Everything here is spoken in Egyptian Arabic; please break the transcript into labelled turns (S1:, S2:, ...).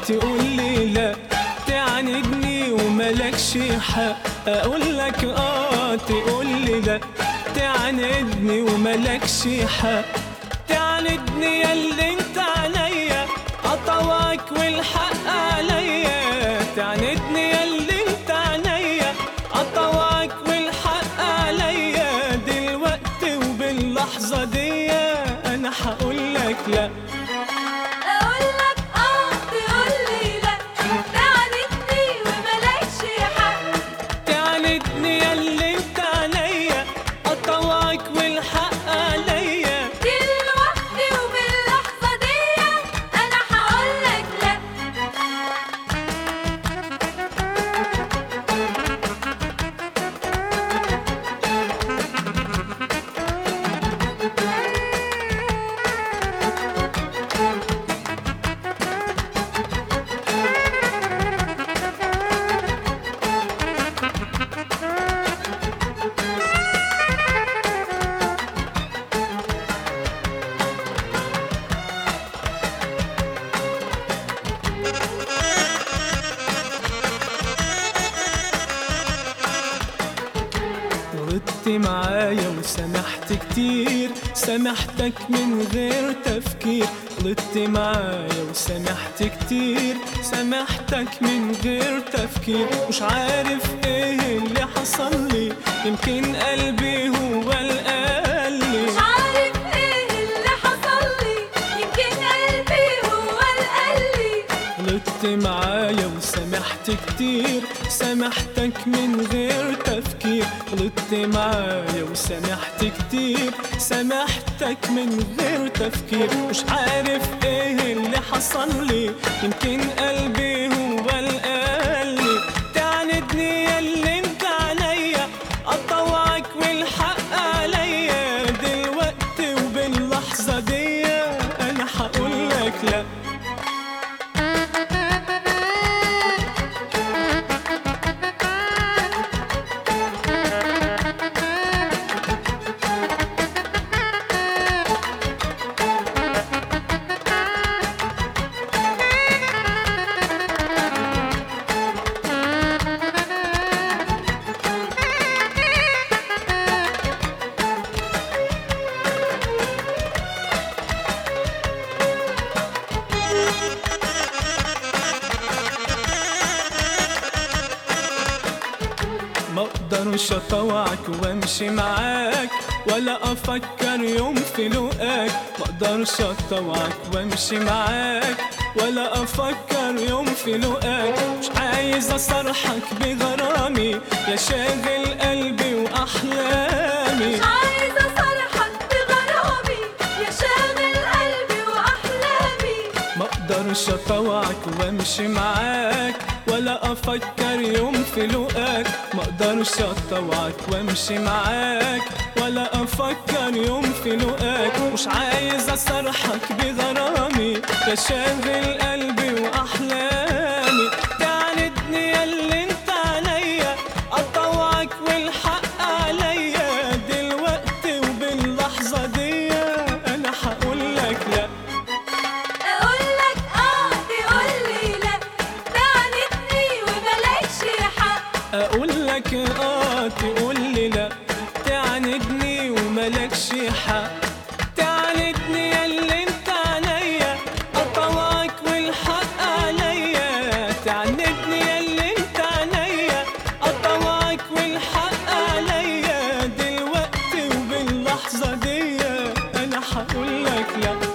S1: تقول لي لا تعاندني وملكش حق اقول لك اه تقول لي لا تعاندني وملكش حق تعاندني يا اللي انت عليا قطوعك والحق عليا تعاندني يا اللي انت عليا قطوعك والحق عليا دلوقتي وباللحظة دي انا هقول لك لا
S2: اقول لك اه تقول لي لا تعاندني وملكش حق
S1: تعاندني يا اللي انت عليا قطوعك والحق عليا
S2: دلوقتي وباللحظة دي انا هقول لك لا
S1: غلطت معايا وسامحت كتير سامحتك من غير تفكير غلطت معايا وسامحت كتير سامحتك من غير تفكير مش عارف ايه اللي حصل لي يمكن قلبي هو القلي
S2: مش عارف ايه اللي حصل لي يمكن قلبي هو القلي
S1: غلطت معايا وسامحت كتير سامحتك من غير تفكير غلطت معايا وسامحت كتير سامحتك من غير تفكير مش عارف ايه اللي حصل لي يمكن قلبي هو القلي تعاندني يا اللي انت عليا اطوعك والحق عليا دلوقتي وباللحظة دي انا هقول لك لا ما اقدرش اطوعك وامشي معاك ولا افكر يوم في لقاك ما اقدرش اطوعك وامشي معاك ولا افكر يوم في لقاك مش عايز اصرحك بغرامي يا شاغل قلبي واحلامي
S2: مش عايزة اصرحك بغرامي يا شاغل قلبي واحلامي
S1: ما اقدرش اطوعك وامشي معاك ولا افكر يوم في لقاك ما اقدرش اطوعك وامشي معاك ولا افكر يوم في لقاك مش عايز اصرحك بغرامي يا شاغل قلبي واحلامي تعاندني يا اللي انت عليا اطوعك والحق عليا دلوقتي وباللحظه دي انا هقول لك لا
S2: اقول لك اه تقول لي لا تعاندني وملكش حق
S1: اقول لك اه تقول لي لا تعاندني وملكش حق تعاندني يا اللي انت عليا اطوعك والحق عليا تعاندني يا اللي انت عليا اطوعك والحق عليا دلوقتي وباللحظه دي انا هقول لك لا